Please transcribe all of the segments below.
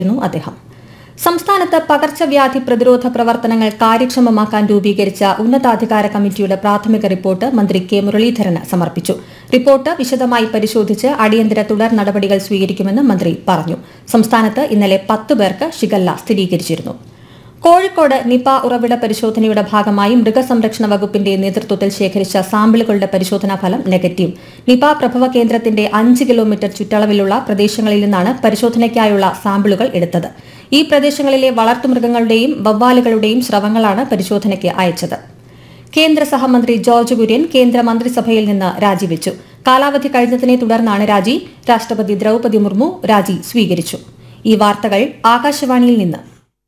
യിരുന്നു അദ്ദേഹം സംസ്ഥാനത്ത് പകർച്ചവ്യാധി പ്രതിരോധ പ്രവർത്തനങ്ങൾ കാര്യക്ഷമമാക്കാൻ രൂപീകരിച്ച ഉന്നതാധികാര കമ്മിറ്റിയുടെ പ്രാഥമിക റിപ്പോർട്ട് മന്ത്രി കെ മുരളീധരന് സമർപ്പിച്ചു റിപ്പോർട്ട് വിശദമായി പരിശോധിച്ച് അടിയന്തര തുടർ നടപടികൾ സ്വീകരിക്കുമെന്ന് മന്ത്രി പറഞ്ഞു സംസ്ഥാനത്ത് ഇന്നലെ പത്ത് പേർക്ക് ഷിഗല്ല സ്ഥിരീകരിച്ചിരുന്നു കോഴിക്കോട് നിപ ഉറവിട പരിശോധനയുടെ ഭാഗമായി മൃഗസംരക്ഷണ വകുപ്പിന്റെ നേതൃത്വത്തിൽ ശേഖരിച്ച സാമ്പിളുകളുടെ പരിശോധനാ ഫലം നെഗറ്റീവ് നിപ പ്രഭവ കേന്ദ്രത്തിന്റെ അഞ്ച് കിലോമീറ്റർ ചുറ്റളവിലുള്ള പ്രദേശങ്ങളിൽ നിന്നാണ് പരിശോധനയ്ക്കായുള്ള സാമ്പിളുകൾ എടുത്തത് ഈ പ്രദേശങ്ങളിലെ വളർത്തുമൃഗങ്ങളുടെയും വവ്വാലുകളുടെയും സ്രവങ്ങളാണ് പരിശോധനയ്ക്ക് അയച്ചത് കേന്ദ്ര സഹമന്ത്രി ജോർജ് കുര്യൻ കേന്ദ്ര മന്ത്രിസഭയിൽ നിന്ന് രാജിവെച്ചു കാലാവധി കഴിഞ്ഞതിനെ തുടർന്നാണ് രാജി രാഷ്ട്രപതി ദ്രൌപതി മുർമു രാജി സ്വീകരിച്ചു ഈ വാർത്തകൾ ആകാശവാണിയിൽ നിന്ന്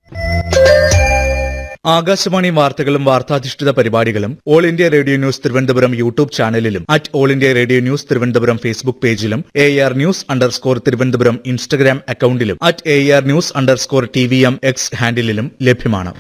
ആകാശവാണി വാർത്തകളും വാർത്താധിഷ്ഠിത പരിപാടികളും All India Radio News Thiruvananthapuram YouTube ചാനലിലും at All India Radio News Thiruvananthapuram Facebook പേജിലും A R news underscore Thiruvananthapuram Instagram അക്കൌണ്ടിലും at A R news underscore T V M X ഹാൻഡിലും ലഭ്യമാണ്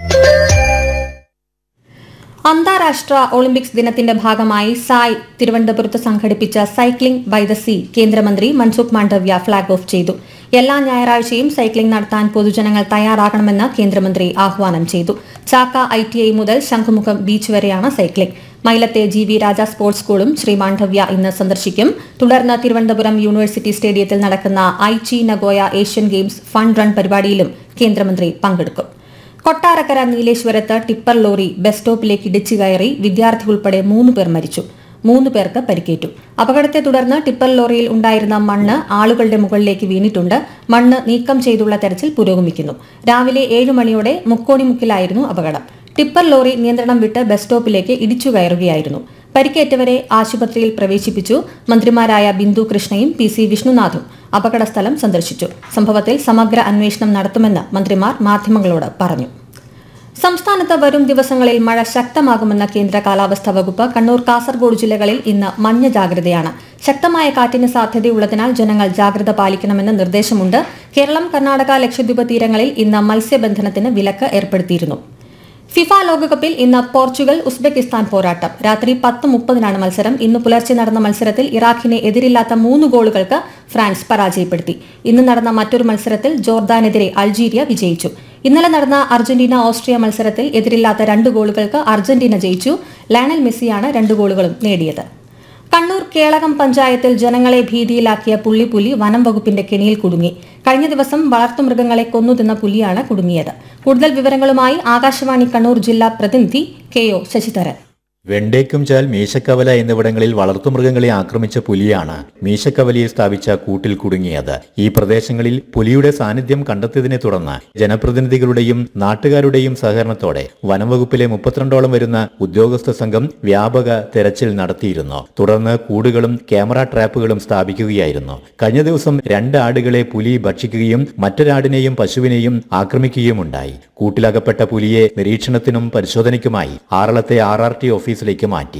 അന്താരാഷ്ട്ര ഒളിമ്പിക്സ് ദിനത്തിന്റെ ഭാഗമായി സായ് തിരുവനന്തപുരത്ത് സംഘടിപ്പിച്ച സൈക്ലിംഗ് ബൈ ദ സീ കേന്ദ്രമന്ത്രി മൻസുഖ് മാണ്ഡവ്യ ഫ്ളാഗ് ഓഫ് ചെയ്തു എല്ലാ ഞായറാഴ്ചയും സൈക്ലിംഗ് നടത്താൻ പൊതുജനങ്ങൾ തയ്യാറാകണമെന്ന് കേന്ദ്രമന്ത്രി ആഹ്വാനം ചെയ്തു ചാക്ക ഐ ടി ഐ മുതൽ ശംഖുമുഖം ബീച്ച് വരെയാണ് സൈക്ലിംഗ് മൈലത്തെ ജി വി രാജ സ്പോർട്സ് സ്കൂളും ശ്രീ മാണ്ഡവ്യ ഇന്ന് സന്ദർശിക്കും തുടർന്ന് തിരുവനന്തപുരം യൂണിവേഴ്സിറ്റി സ്റ്റേഡിയത്തിൽ നടക്കുന്ന Aichi Nagoya Asian Games fund run പരിപാടിയിലും കേന്ദ്രമന്ത്രി പങ്കെടുക്കും കൊട്ടാരക്കര നീലേശ്വരത്ത് ടിപ്പർ ലോറി ബസ് സ്റ്റോപ്പിലേക്ക് ഇടിച്ചു കയറി വിദ്യാർത്ഥി ഉൾപ്പെടെ മൂന്ന് പേർ മരിച്ചു മൂന്ന് പേർക്ക് പരിക്കേറ്റു അപകടത്തെ തുടർന്ന് ടിപ്പർ ലോറിയിൽ ഉണ്ടായിരുന്ന മണ്ണ് ആളുകളുടെ മുകളിലേക്ക് വീണിട്ടുണ്ട് മണ്ണ് നീക്കം ചെയ്തുള്ള തെരച്ചിൽ പുരോഗമിക്കുന്നു രാവിലെ ഏഴ് മണിയോടെ മുക്കോണിമുക്കിലായിരുന്നു അപകടം ടിപ്പർ ലോറി നിയന്ത്രണം വിട്ട് ബസ് സ്റ്റോപ്പിലേക്ക് ഇടിച്ചു കയറുകയായിരുന്നു പരിക്കേറ്റവരെ ആശുപത്രിയിൽ പ്രവേശിപ്പിച്ചു മന്ത്രിമാരായ ബിന്ദു കൃഷ്ണയും പി സി വിഷ്ണുനാഥും അപകടസ്ഥലം സന്ദർശിച്ചു സംഭവത്തിൽ സമഗ്ര അന്വേഷണം നടത്തുമെന്ന് മന്ത്രിമാർ മാധ്യമങ്ങളോട് പറഞ്ഞു സംസ്ഥാനത്ത് വരും ദിവസങ്ങളിൽ മഴ ശക്തമാകുമെന്ന കേന്ദ്ര കാലാവസ്ഥാ വകുപ്പ് കണ്ണൂർ കാസർഗോഡ് ജില്ലകളിൽ ഇന്ന് മഞ്ഞ ജാഗ്രതയാണ് ശക്തമായ കാറ്റിന് സാധ്യതയുള്ളതിനാൽ ജനങ്ങൾ ജാഗ്രത പാലിക്കണമെന്ന് നിർദ്ദേശമുണ്ട് കേരളം കർണാടക ലക്ഷദ്വീപ് തീരങ്ങളിൽ ഇന്ന് മത്സ്യബന്ധനത്തിന് വിലക്ക് ഏർപ്പെടുത്തിയിരുന്നു ഫിഫ ലോകകപ്പിൽ ഇന്ന് പോർച്ചുഗൽ ഉസ്ബെക്കിസ്ഥാൻ പോരാട്ടം രാത്രി പത്ത് മുപ്പതിനാണ് മത്സരം ഇന്ന് പുലർച്ചെ നടന്ന മത്സരത്തിൽ ഇറാഖിനെ എതിരില്ലാത്ത മൂന്ന് ഗോളുകൾക്ക് ഫ്രാൻസ് പരാജയപ്പെടുത്തി ഇന്ന് നടന്ന മറ്റൊരു മത്സരത്തിൽ ജോർദാനെതിരെ അൾജീരിയ വിജയിച്ചു ഇന്നലെ നടന്ന അർജന്റീന ഓസ്ട്രിയ മത്സരത്തിൽ എതിരില്ലാത്ത രണ്ട് ഗോളുകൾക്ക് അർജന്റീന ജയിച്ചു ലയണൽ മെസ്സിയാണ് രണ്ട് ഗോളുകളും നേടിയത് കണ്ണൂർ കേളകം പഞ്ചായത്തിൽ ജനങ്ങളെ ഭീതിയിലാക്കിയ പുള്ളിപ്പുലി വനം വകുപ്പിന്റെ കെണിയിൽ കുടുങ്ങി കഴിഞ്ഞ ദിവസം വളർത്തുമൃഗങ്ങളെ കൊന്നുതിന്ന പുലിയാണ് കുടുങ്ങിയത് കൂടുതൽ വിവരങ്ങളുമായി ആകാശവാണി കണ്ണൂർ ജില്ലാ പ്രതിനിധി കെ ഒ ശശിധരൻ വെണ്ടേക്കും ചാൽ മീശക്കവല എന്നിവിടങ്ങളിൽ വളർത്തുമൃഗങ്ങളെ ആക്രമിച്ച പുലിയാണ് മീശക്കവലയിൽ സ്ഥാപിച്ച കൂട്ടിൽ കുടുങ്ങിയത് ഈ പ്രദേശങ്ങളിൽ പുലിയുടെ സാന്നിധ്യം കണ്ടെത്തിയതിനെ തുടർന്ന് ജനപ്രതിനിധികളുടെയും നാട്ടുകാരുടെയും സഹകരണത്തോടെ വനംവകുപ്പിലെ മുപ്പത്തിരണ്ടോളം വരുന്ന ഉദ്യോഗസ്ഥ സംഘം വ്യാപക തെരച്ചിൽ നടത്തിയിരുന്നു തുടർന്ന് കൂടുകളും ക്യാമറ ട്രാപ്പുകളും സ്ഥാപിക്കുകയായിരുന്നു കഴിഞ്ഞ ദിവസം രണ്ട് ആടുകളെ പുലി ഭക്ഷിക്കുകയും മറ്റൊരാടിനെയും പശുവിനെയും ആക്രമിക്കുകയുമുണ്ടായി കൂട്ടിലകപ്പെട്ട പുലിയെ നിരീക്ഷണത്തിനും പരിശോധനയ്ക്കുമായി ആറളത്തെ ആർ ആർ ടി ഓഫീസിലേക്ക് മാറ്റി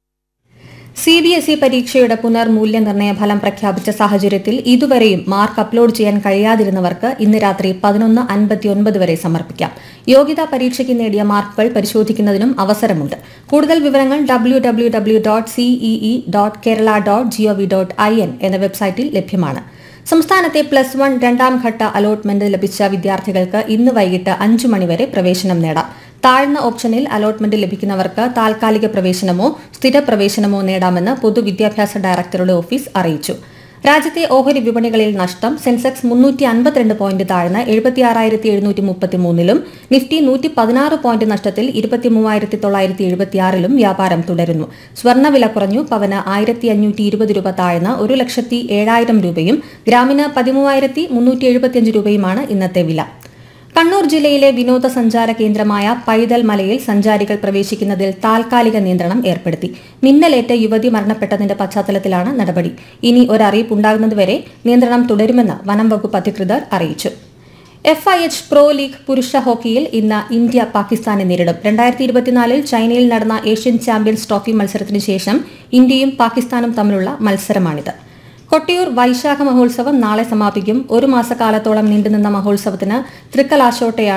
സി ബി എസ് ഇ പരീക്ഷയുടെ പുനർമൂല്യനിർണ്ണയ ഫലം പ്രഖ്യാപിച്ച സാഹചര്യത്തിൽ ഇതുവരെയും മാർക്ക് അപ്ലോഡ് ചെയ്യാൻ കഴിയാതിരുന്നവർക്ക് ഇന്ന് രാത്രി പതിനൊന്ന് അൻപത്തിയൊൻപത് വരെ സമർപ്പിക്കാം യോഗ്യതാ പരീക്ഷയ്ക്ക് നേടിയ മാർക്കുകൾ പരിശോധിക്കുന്നതിനും അവസരമുണ്ട് കൂടുതൽ വിവരങ്ങൾ W W W dot CEE dot Kerala dot GOV dot I N എന്ന വെബ്സൈറ്റിൽ ലഭ്യമാണ് സംസ്ഥാനത്തെ പ്ലസ് വൺ രണ്ടാം ഘട്ട അലോട്ട്മെന്റ് ലഭിച്ച വിദ്യാർത്ഥികൾക്ക് ഇന്ന് വൈകിട്ട് അഞ്ചു മണിവരെ പ്രവേശനം നേടാം താഴ്ന്ന ഓപ്ഷനിൽ അലോട്ട്മെന്റ് ലഭിക്കുന്നവർക്ക് താൽക്കാലിക പ്രവേശനമോ സ്ഥിര പ്രവേശനമോ നേടാമെന്ന് പൊതുവിദ്യാഭ്യാസ ഡയറക്ടറുടെ ഓഫീസ് അറിയിച്ചു രാജ്യത്തെ ഓഹരി വിപണികളിൽ നഷ്ടം സെൻസെക്സ് മുന്നൂറ്റി അൻപത്തിരണ്ട് പോയിന്റ് താഴ്ന്ന് എഴുപത്തിയാറായിരത്തി എഴുന്നൂറ്റി മുപ്പത്തിമൂന്നിലും നിഫ്റ്റി നൂറ്റി പതിനാറ് പോയിന്റ് നഷ്ടത്തിൽ ഇരുപത്തി മൂവായിരത്തി തൊള്ളായിരത്തി എഴുപത്തിയാറിലും വ്യാപാരം തുടരുന്നു സ്വർണ്ണവില കുറഞ്ഞു പവന് ആയിരത്തി അഞ്ഞൂറ്റി ഇരുപത് രൂപ താഴ്ന്ന് ഒരു ലക്ഷത്തി ഏഴായിരം രൂപയും ഗ്രാമിന് പതിമൂവായിരത്തി മുന്നൂറ്റി എഴുപത്തിയഞ്ച് രൂപയുമാണ് ഇന്നത്തെ വില കണ്ണൂർ ജില്ലയിലെ വിനോദസഞ്ചാര കേന്ദ്രമായ പൈതൽ മലയിൽ സഞ്ചാരികൾ പ്രവേശിക്കുന്നതിൽ താൽക്കാലിക നിയന്ത്രണം ഏർപ്പെടുത്തി മിന്നലേറ്റ് യുവതി മരണപ്പെട്ടതിന്റെ പശ്ചാത്തലത്തിലാണ് നടപടി ഇനി ഒരറിയിപ്പുണ്ടാകുന്നതുവരെ നിയന്ത്രണം തുടരുമെന്ന് വനം വകുപ്പ് അധികൃതർ അറിയിച്ചു F I H pro league പുരുഷ ഹോക്കിയിൽ ഇന്ന് ഇന്ത്യ പാകിസ്ഥാനെ നേരിടും രണ്ടായിരത്തി ഇരുപത്തിനാലിൽ ചൈനയിൽ നടന്ന ഏഷ്യൻ ചാമ്പ്യൻസ് ട്രോഫി മത്സരത്തിന് ശേഷം ഇന്ത്യയും പാകിസ്ഥാനും തമ്മിലുള്ള മത്സരമാണിത് കൊട്ടിയൂർ വൈശാഖ മഹോത്സവം നാളെ സമാപിക്കും ഒരു മാസക്കാലത്തോളം നീണ്ടുനിന്ന മഹോത്സവത്തിന്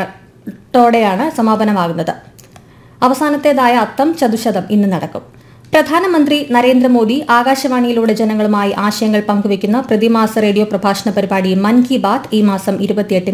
തൃക്കലാശോട്ടയോടെയാണ് സമാപനമാകുന്നത് അവസാനത്തേതായ അത്തം ചതുശതം ഇന്ന് നടക്കും പ്രധാനമന്ത്രി നരേന്ദ്രമോദി ആകാശവാണിയിലൂടെ ജനങ്ങളുമായി ആശയങ്ങൾ പങ്കുവയ്ക്കുന്ന പ്രതിമാസ റേഡിയോ പ്രഭാഷണ പരിപാടി മൻ കി ബാത് ഈ മാസം ഇരുപത്തിയെട്ടിന്